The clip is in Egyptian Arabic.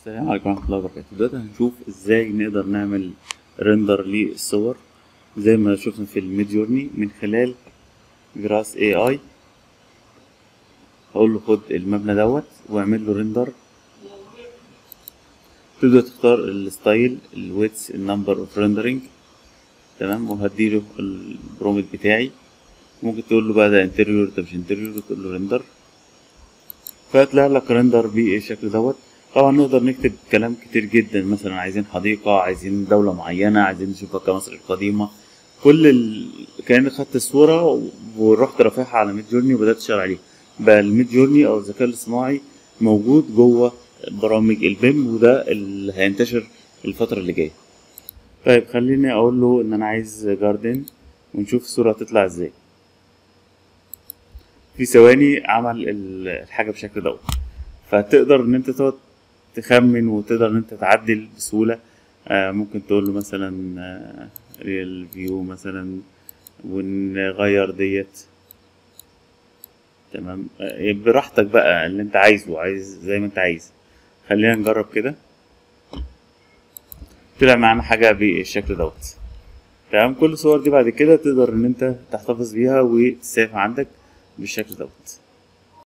السلام عليكم ورحمة الله وبركاته دلوقتي هنشوف ازاي نقدر نعمل ريندر للصور زي ما شفنا في الميد جورني من خلال جراس اي اي هقول له خد المبنى دوت واعمل له ريندر تبدأ تختار الستايل الويتس النمبر اوف ريندرنج تمام وهديله البرومت بتاعي ممكن تقول له بقى ده انتريور ده مش انتريور تقول له ريندر فهتلاقي لك ريندر بالشكل دوت طبعا نقدر نكتب كلام كتير جدا مثلا عايزين حديقة عايزين دولة معينة عايزين نشوفها كمصر القديمة كل ال... كأنك خدت الصورة ورحت رافعها على ميد جورني وبدأت تشتغل عليها بقى الميد جورني أو الذكاء الاصطناعي موجود جوه برامج البيم وده اللي هينتشر الفترة اللي جاية طيب خليني أقول له إن أنا عايز جاردن ونشوف الصورة هتطلع ازاي في ثواني عمل الحاجة بالشكل دوت فتقدر ان انت تقعد تخمن وتقدر ان انت تعدل بسهولة آه ممكن تقول له مثلا آه ريال فيو مثلا ونغير ديت تمام آه براحتك بقى اللي انت عايزه عايز زي ما انت عايز خلينا نجرب كده طلع معانا حاجة بالشكل دوت تمام كل الصور دي بعد كده تقدر ان انت تحتفظ بيها وتسيفها عندك بالشكل دوت